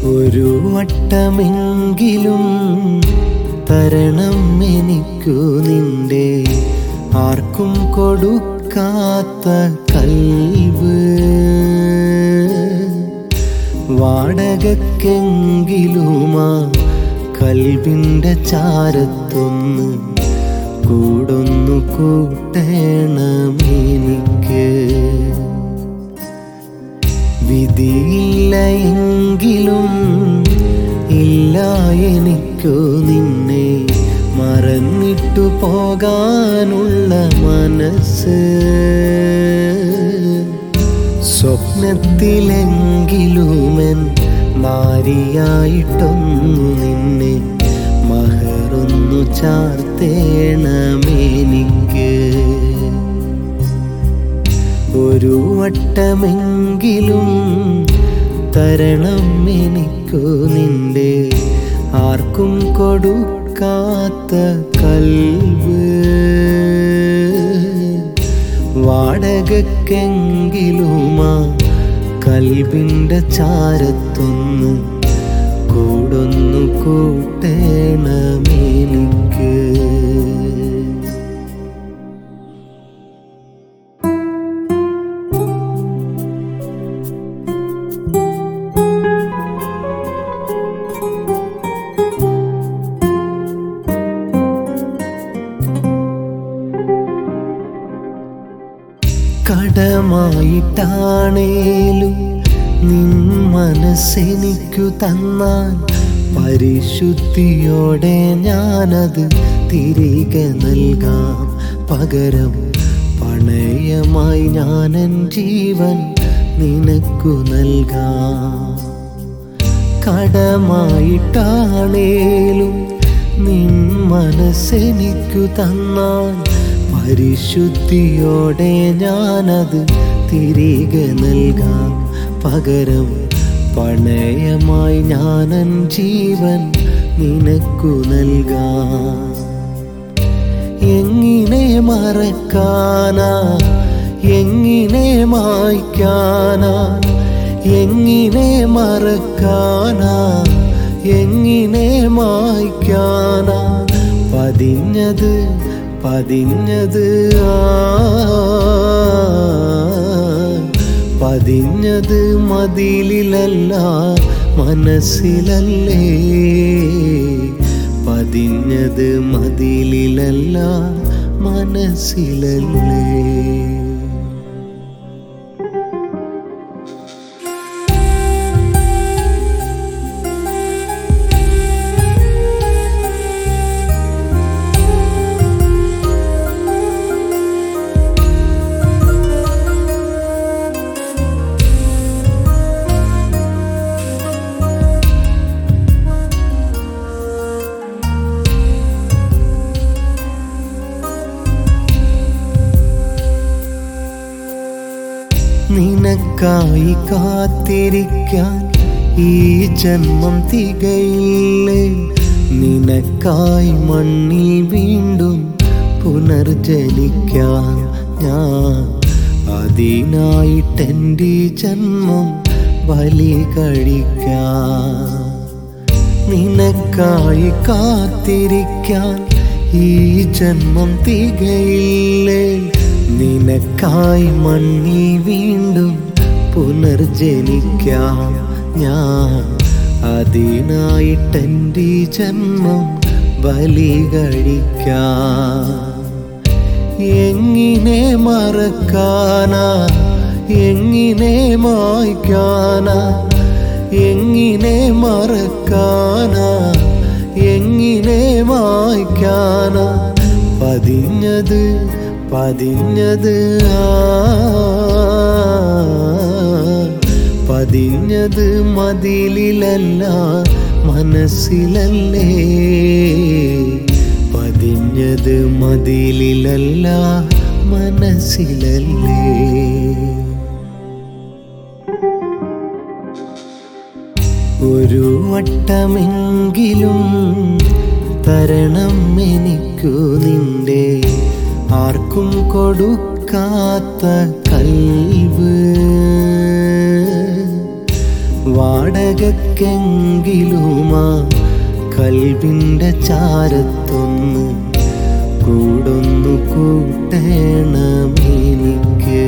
ഒരു വട്ടമെങ്കിലും തരണം എനിക്കു നിന്റെ ആർക്കും കൊടുക്കാത്ത കൽവ് വാടകക്കെങ്കിലുമാ കൽവിൻ്റെ ചാരത്തൊന്ന് കൂടൊന്നു കൂട്ടണമെനിക്ക് വിധിയില്ല എങ്കിലും ഇല്ല എനിക്കു നിന്നെ മറന്നിട്ടു പോകാനുള്ള മനസ്സ് സ്വപ്നത്തിലെങ്കിലുമെൻ നാരിയായിട്ടൊന്നു നിന്നെ മഹറൊന്നു ചാർത്തേണമെനിക്ക് ഒരു വട്ടമെങ്കിലും തരണം എനിക്കു നിന്റെ ആർക്കും കൊടുക്കാത്ത കൽവ് വാടകക്കെങ്കിലുമാ കൽവിൻ്റെ ചാരത്തൊന്ന് കൂടൊന്നു കൂട്ടേണമെനിക്ക് കടമായിട്ടാണേലും നിൻ മനസ്സെനിക്കു തന്നാൽ പരിശുദ്ധിയോടെ ഞാനത് തിരികെ നൽകാം പകരം പണയമായി ഞാനൻ ജീവൻ നിനക്കു നൽകാം കടമായിട്ടാണേലും നിൻ മനസ്സെനിക്കു തന്നാൽ പരിശുദ്ധിയോടെ ഞാനത് തിരികെ നൽകാം പകരം പണയമായി ഞാനൻ ജീവൻ നിനക്കു നൽകാം എങ്ങനെ മറക്കാനാ എങ്ങനെ മായ്ക്കാനാ എങ്ങനെ മറക്കാനാ എങ്ങനെ മായ്ക്കാനാ പതിഞ്ഞത് പതിഞ്ഞത് ആ പതിഞ്ഞത് മതിലിലല്ല മനസ്സിലല്ലേ പതിഞ്ഞത് മതിലിലല്ല മനസ്സിലല്ലേ നിനക്കായി കാത്തിരിക്കാൻ ഈ ജന്മം തികയില്ലേ നിനക്കായി മണ്ണിൽ വീണ്ടും പുനർജനിക്കാൻ ഞാൻ അതിനായിട്ടെൻ്റെ ഈ ജന്മം ബലി കഴിക്കാം നിനക്കായി കാത്തിരിക്കാൻ ഈ ജന്മം തികയില്ലേ നിനക്കായി മണ്ണിൽ വീണ്ടും പുനർജനിക്കാം ഞാൻ അതിനായിട്ടെൻ്റെ ഈ ജന്മം ബലി കഴിക്കാം എങ്ങനെ മറക്കാനാ എങ്ങനെ മായ്ക്കാനാ എങ്ങനെ മറക്കാനാ എങ്ങനെ മായ്ക്കാനാ പതിഞ്ഞത് പതിഞ്ഞത് ആ പതിഞ്ഞത് മതിലിലല്ല മനസ്സിലല്ലേ പതിഞ്ഞത് മതിലിലല്ല മനസ്സിലല്ലേ ഒരു വട്ടമെങ്കിലും തരണം എനിക്കു നിന്റെ ആർക്കും കൊടുക്കാത്ത കൽവ് വാടകക്കെങ്കിലുമാ കൽവിൻ്റെ ചാരത്തൊന്ന് കൂടൊന്നു കൂട്ടണമെനിക്ക്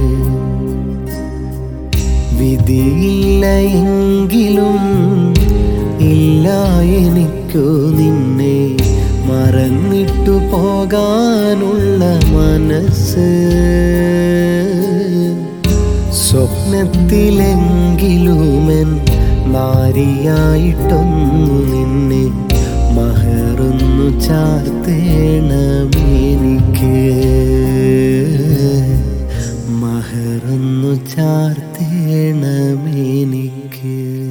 വിധിയില്ല എങ്കിലും ഇല്ല എനിക്കു നിന്നെ മറന്നിട്ടു പോകാനുള്ള മനസ്സ് സ്വപ്നത്തിലെങ്കിലുമെൻ നാരിയായിട്ടൊന്നു നിന്നെ മഹറൊന്നു ചാർത്തേണമെനിക്ക് മഹറൊന്നു ചാർത്തേണമെനിക്ക്